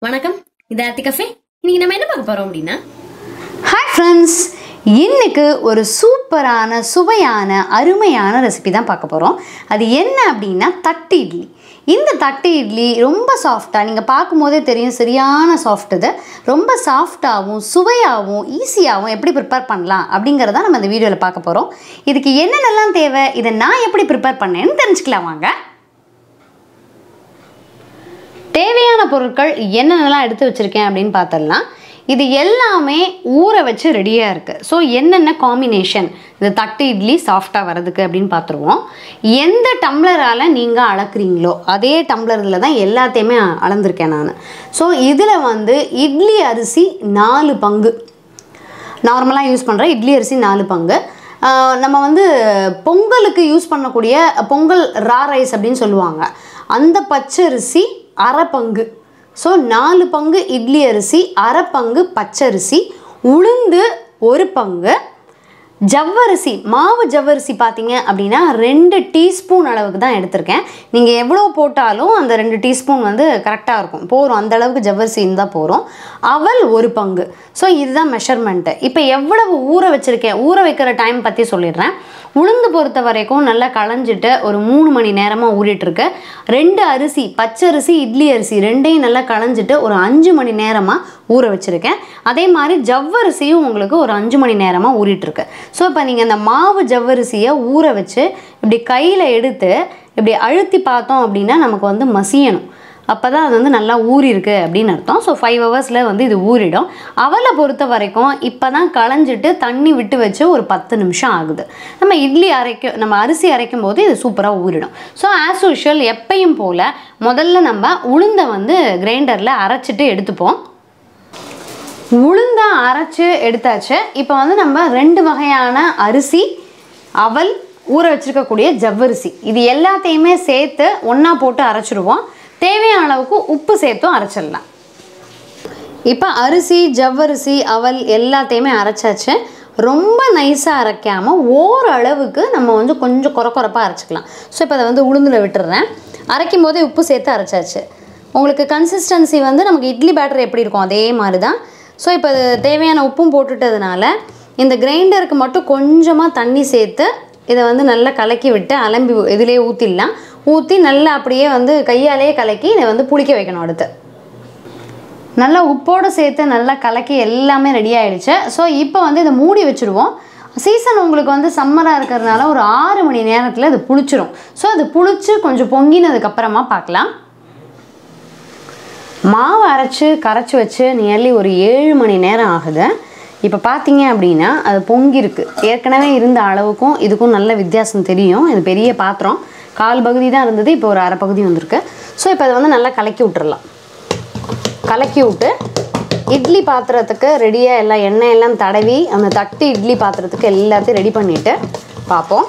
வணக்கம் இது ஆர்த்தி கஃபே இன்னைக்கு நம்ம என்ன பார்க்க போறோம் அப்படின்னா ஹாய் ஃப்ரெண்ட்ஸ் இன்னைக்கு ஒரு சூப்பரான சுவையான அருமையான ரெசிபி தான் பார்க்க போகிறோம் அது என்ன அப்படின்னா தட்டு இட்லி இந்த தட்டு இட்லி ரொம்ப சாஃப்டாக நீங்கள் பார்க்கும்போதே தெரியும் சரியான சாஃப்ட் இது ரொம்ப சாஃப்டாகவும் சுவையாகவும் ஈஸியாகவும் எப்படி ப்ரிப்பேர் பண்ணலாம் அப்படிங்கிறத நம்ம இந்த வீடியோவில் பார்க்க போகிறோம் இதுக்கு என்னென்னலாம் தேவை இதை நான் எப்படி ப்ரிப்பேர் பண்ணேன்னு தெரிஞ்சுக்கலாம் வாங்க தேவையான பொருட்கள் என்னென்னலாம் எடுத்து வச்சுருக்கேன் அப்படின்னு பார்த்தலாம் இது எல்லாமே ஊற வச்சு ரெடியாக இருக்குது ஸோ என்னென்ன காம்பினேஷன் இந்த தட்டு இட்லி சாஃப்டாக வரதுக்கு அப்படின்னு பார்த்துருவோம் எந்த டம்ளரால் நீங்கள் அளக்குறீங்களோ அதே டம்ளரில் தான் எல்லாத்தையுமே அளந்திருக்கேன் நான் ஸோ இதில் வந்து இட்லி அரிசி நாலு பங்கு நார்மலாக யூஸ் பண்ணுற இட்லி அரிசி நாலு பங்கு ஆஹ் நம்ம வந்து பொங்கலுக்கு யூஸ் பண்ணக்கூடிய பொங்கல் ரா ரைஸ் அப்படின்னு சொல்லுவாங்க அந்த பச்சரிசி அரை பங்கு ஸோ நாலு பங்கு இட்லி அரிசி அரை பங்கு பச்சரிசி உளுந்து ஒரு பங்கு ஜவ்வரிசி மாவு ஜவ்வரிசி பார்த்தீங்க அப்படின்னா ரெண்டு டீஸ்பூன் அளவுக்கு தான் எடுத்திருக்கேன் நீங்கள் எவ்வளோ போட்டாலும் அந்த ரெண்டு டீஸ்பூன் வந்து கரெக்டாக இருக்கும் போகிறோம் அந்த அளவுக்கு ஜவ்வரிசி இருந்தால் போகிறோம் அவல் ஒரு பங்கு ஸோ இதுதான் மெஷர்மெண்ட்டு இப்போ எவ்வளவு ஊற வச்சுருக்கேன் ஊற வைக்கிற டைம் பற்றி சொல்லிடுறேன் உளுந்து பொறுத்த வரைக்கும் நல்லா களைஞ்சிட்டு ஒரு மூணு மணி நேரமாக ஊறிட்டுருக்கு ரெண்டு அரிசி பச்சரிசி இட்லி அரிசி ரெண்டையும் நல்லா களைஞ்சிட்டு ஒரு அஞ்சு மணி நேரமாக ஊற வச்சுருக்கேன் அதே மாதிரி ஜவ்வரிசியும் உங்களுக்கு ஒரு அஞ்சு மணி நேரமாக ஊறிட்டுருக்கு ஸோ இப்போ நீங்கள் இந்த மாவு ஜவ்வரிசியை ஊற வச்சு இப்படி கையில் எடுத்து இப்படி அழுத்தி பார்த்தோம் அப்படின்னா நமக்கு வந்து மசியணும் அப்போ தான் அது வந்து நல்லா ஊறிருக்கு அப்படின்னு அர்த்தம் ஸோ ஃபைவ் ஹவர்ஸில் வந்து இது ஊறிடும் அவலை பொறுத்த வரைக்கும் இப்போ தான் களைஞ்சிட்டு தண்ணி விட்டு வச்சு ஒரு பத்து நிமிஷம் ஆகுது நம்ம இட்லி அரைக்க நம்ம அரிசி அரைக்கும் போது இது சூப்பராக ஊறிடும் ஸோ ஆஸ் யூஷுவல் எப்பயும் போல் முதல்ல நம்ம உளுந்தை வந்து கிரைண்டரில் அரைச்சிட்டு எடுத்துப்போம் உளுந்தை அரைச்சு எடுத்தாச்சு இப்போ வந்து நம்ம ரெண்டு வகையான அரிசி அவல் ஊற வச்சிருக்கக்கூடிய ஜவ்வரிசி இது எல்லாத்தையுமே சேர்த்து ஒன்றா போட்டு அரைச்சிடுவோம் தேவையான அளவுக்கு உப்பு சேர்த்தும் அரைச்சிடலாம் இப்போ அரிசி ஜவ்வரிசி அவல் எல்லாத்தையுமே அரைச்சாச்சு ரொம்ப நைஸாக அரைக்காமல் ஓரளவுக்கு நம்ம வந்து கொஞ்சம் குறை குறைப்பாக அரைச்சிக்கலாம் ஸோ இப்போ அதை வந்து உளுந்தில் விட்டுறேன் அரைக்கும் போதே உப்பு சேர்த்து அரைச்சாச்சு உங்களுக்கு கன்சிஸ்டன்சி வந்து நமக்கு இட்லி பேட்டர் எப்படி இருக்கும் அதே மாதிரி தான் ஸோ இப்போ அது தேவையான உப்பும் போட்டுட்டதுனால இந்த கிரைண்டருக்கு மட்டும் கொஞ்சமாக தண்ணி சேர்த்து இதை வந்து நல்லா கலக்கி விட்டு அலம்பி இதிலே ஊற்றிடலாம் ஊற்றி நல்லா அப்படியே வந்து கையாலேயே கலக்கி இதை வந்து புளிக்க வைக்கணும் அடுத்து நல்லா உப்போடு சேர்த்து நல்லா கலக்கி எல்லாமே ரெடி ஆயிடுச்சு ஸோ இப்போ வந்து இதை மூடி வச்சுருவோம் சீசன் உங்களுக்கு வந்து சம்மராக இருக்கிறதுனால ஒரு ஆறு மணி நேரத்தில் இது புளிச்சிரும் ஸோ அது புளிச்சு கொஞ்சம் பொங்கினதுக்கப்புறமா பார்க்கலாம் மாவு அரைச்சி கரைச்சி வச்சு நியர்லி ஒரு ஏழு மணி நேரம் ஆகுது இப்போ பார்த்தீங்க அப்படின்னா அது பொங்கியிருக்கு ஏற்கனவே இருந்த அளவுக்கும் இதுக்கும் நல்ல வித்தியாசம் தெரியும் இது பெரிய பாத்திரம் கால் பகுதி தான் இருந்தது இப்போ ஒரு அரை பகுதி வந்திருக்கு ஸோ இப்போ அதை வந்து நல்லா கலக்கி விட்டுறலாம் கலக்கி விட்டு இட்லி பாத்திரத்துக்கு ரெடியாக எல்லாம் எண்ணெய் எல்லாம் தடவி அந்த தட்டு இட்லி பாத்திரத்துக்கு எல்லாத்தையும் ரெடி பண்ணிவிட்டு பார்ப்போம்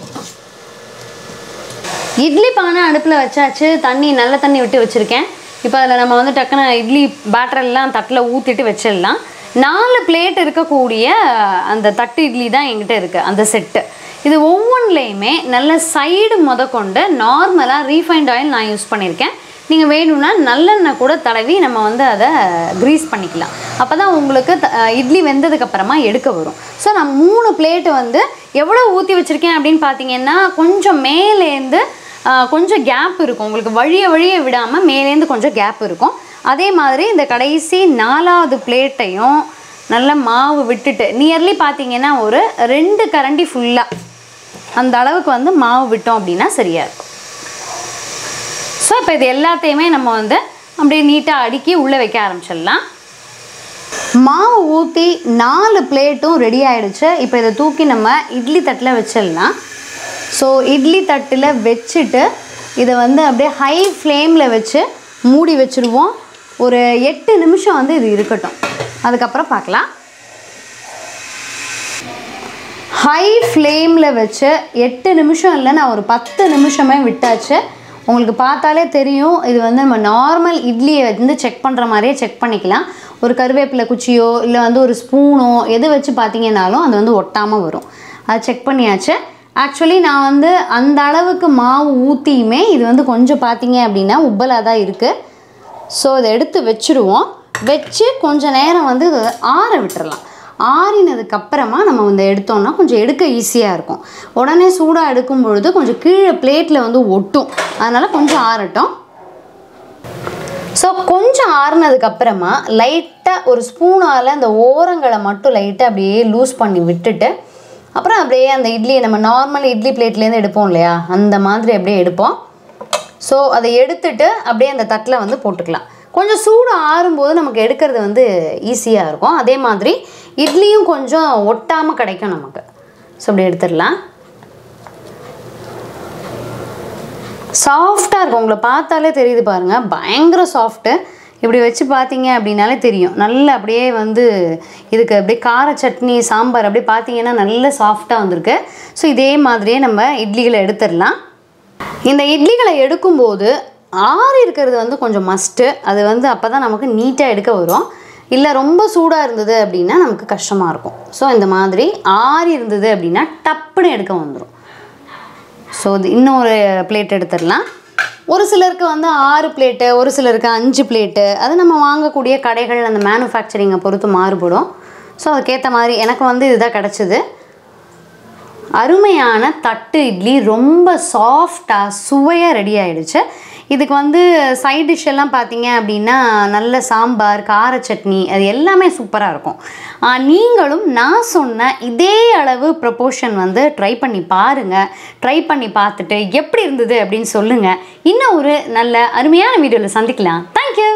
இட்லி பானை அடுப்பில் வச்சாச்சு தண்ணி நல்ல தண்ணி விட்டு வச்சுருக்கேன் இப்போ அதில் நம்ம வந்து டக்குன்னு இட்லி பேட்டர் எல்லாம் தட்டில் ஊற்றிட்டு வச்சிடலாம் நாலு பிளேட் இருக்கக்கூடிய அந்த தட்டு இட்லி தான் என்கிட்ட இருக்குது அந்த செட்டு இது ஒவ்வொன்றுலேயுமே நல்ல சைடு முத கொண்டு நார்மலாக ரீஃபைண்ட் ஆயில் நான் யூஸ் பண்ணியிருக்கேன் நீங்கள் வேணும்னா நல்லெண்ணெய் கூட தடவி நம்ம வந்து அதை க்ரீஸ் பண்ணிக்கலாம் அப்போ தான் உங்களுக்கு த- அஹ் இட்லி வெந்ததுக்கப்புறமா எடுக்க வரும் ஸோ நான் மூணு பிளேட்டு வந்து எவ்வளோ ஊற்றி வச்சுருக்கேன் அப்படின்னு பார்த்தீங்கன்னா கொஞ்சம் மேலேருந்து ஆஹ் கொஞ்சம் கேப் இருக்கும் உங்களுக்கு வழிய வழிய விடாமல் மேலேருந்து கொஞ்சம் கேப் இருக்கும் அதே மாதிரி இந்த கடைசி நாலாவது பிளேட்டையும் நல்ல மாவு விட்டுட்டு நியர்லி பார்த்தீங்கன்னா ஒரு ரெண்டு கரண்டி ஃபுல்லாக அந்த அளவுக்கு வந்து மாவு விட்டோம் அப்படின்னா சரியாக இருக்கும் ஸோ இப்போ இது எல்லாத்தையுமே நம்ம வந்து அப்படியே நீட்டாக அடுக்கி உள்ளே வைக்க ஆரம்பிச்சிடலாம் மாவு ஊற்றி நாலு பிளேட்டும் ரெடி ஆயிடுச்சு இப்போ இதை தூக்கி நம்ம இட்லி தட்டில் வச்சிடலாம் ஸோ இட்லி தட்டில் வச்சுட்டு இதை வந்து அப்படியே ஹை ஃப்ளேமில் வச்சு மூடி வச்சுருவோம் ஒரு எட்டு நிமிஷம் வந்து இது இருக்கட்டும் அதுக்கப்புறம் பார்க்கலாம் ஹை ஃப்ளேமில் வச்சு எட்டு நிமிஷம் இல்லை நான் ஒரு பத்து நிமிஷமே விட்டாச்சு உங்களுக்கு பார்த்தாலே தெரியும் இது வந்து நம்ம நார்மல் இட்லியை வந்து செக் பண்ணுற மாதிரியே செக் பண்ணிக்கலாம் ஒரு கருவேப்பிலை குச்சியோ இல்லை வந்து ஒரு ஸ்பூனோ எது வச்சு பார்த்தீங்கன்னாலும் அது வந்து ஒட்டாமல் வரும் அதை செக் பண்ணியாச்சு ஆக்சுவலி நான் வந்து அந்த அளவுக்கு மாவு ஊற்றியுமே இது வந்து கொஞ்சம் பார்த்தீங்க அப்படின்னா உப்பலாக தான் இருக்குது ஸோ இதை எடுத்து வச்சுருவோம் வச்சு கொஞ்சம் நேரம் வந்து இதை ஆற விட்டுறலாம் ஆறினதுக்கு அப்புறமா நம்ம வந்து எடுத்தோம்னா கொஞ்சம் எடுக்க ஈஸியாக இருக்கும் உடனே சூடாக எடுக்கும் பொழுது கொஞ்சம் கீழே பிளேட்டில் வந்து ஒட்டும் அதனால் கொஞ்சம் ஆறட்டும் ஸோ கொஞ்சம் ஆறுனதுக்கு அப்புறமா லைட்டாக ஒரு ஸ்பூனால் அந்த ஓரங்களை மட்டும் லைட்டாக அப்படியே லூஸ் பண்ணி விட்டுட்டு அப்புறம் அப்படியே அந்த இட்லியை நம்ம நார்மல் இட்லி பிளேட்லேருந்து எடுப்போம் இல்லையா அந்த மாதிரி அப்படியே எடுப்போம் ஸோ அதை எடுத்துட்டு அப்படியே அந்த தட்டில் வந்து போட்டுக்கலாம் கொஞ்சம் சூடு ஆறும்போது நமக்கு எடுக்கிறது வந்து ஈஸியாக இருக்கும் அதே மாதிரி இட்லியும் கொஞ்சம் ஒட்டாமல் கிடைக்கும் நமக்கு ஸோ அப்படி எடுத்துடலாம் சாஃப்டாக இருக்கும் உங்களை பார்த்தாலே தெரியுது பாருங்கள் பயங்கர சாஃப்ட்டு இப்படி வச்சு பார்த்தீங்க அப்படின்னாலே தெரியும் நல்லா அப்படியே வந்து இதுக்கு அப்படியே கார சட்னி சாம்பார் அப்படியே பார்த்தீங்கன்னா நல்ல சாஃப்டாக வந்திருக்கு ஸோ இதே மாதிரியே நம்ம இட்லிகளை எடுத்துடலாம் இந்த இட்லிகளை எடுக்கும்போது ஆறி இருக்கிறது வந்து கொஞ்சம் மஸ்ட்டு அது வந்து அப்போ தான் நமக்கு நீட்டாக எடுக்க வரும் இல்லை ரொம்ப சூடாக இருந்தது அப்படின்னா நமக்கு கஷ்டமாக இருக்கும் ஸோ இந்த மாதிரி ஆறி இருந்தது அப்படின்னா டப்புன்னு எடுக்க வந்துடும் ஸோ இது இன்னொரு பிளேட் எடுத்துடலாம் ஒரு சிலருக்கு வந்து ஆறு பிளேட்டு ஒரு சிலருக்கு அஞ்சு பிளேட்டு அது நம்ம வாங்கக்கூடிய கடைகள் அந்த மேனுஃபேக்சரிங்கை பொறுத்து மாறுபடும் ஸோ அதுக்கேற்ற மாதிரி எனக்கு வந்து இதுதான் கிடச்சிது அருமையான தட்டு இட்லி ரொம்ப சாஃப்டாக சுவையாக ரெடி ஆயிடுச்சு இதுக்கு வந்து சைட் டிஷ் எல்லாம் பார்த்தீங்க அப்படின்னா நல்ல சாம்பார் கார சட்னி அது எல்லாமே சூப்பராக இருக்கும் ஆ, நீங்களும் நான் சொன்ன இதே அளவு ப்ரொபோர்ஷன் வந்து ட்ரை பண்ணி பாருங்கள் ட்ரை பண்ணி பார்த்துட்டு எப்படி இருந்தது அப்படின்னு சொல்லுங்கள் இன்னும் ஒரு நல்ல அருமையான வீடியோவில் சந்திக்கலாம் தேங்க்யூ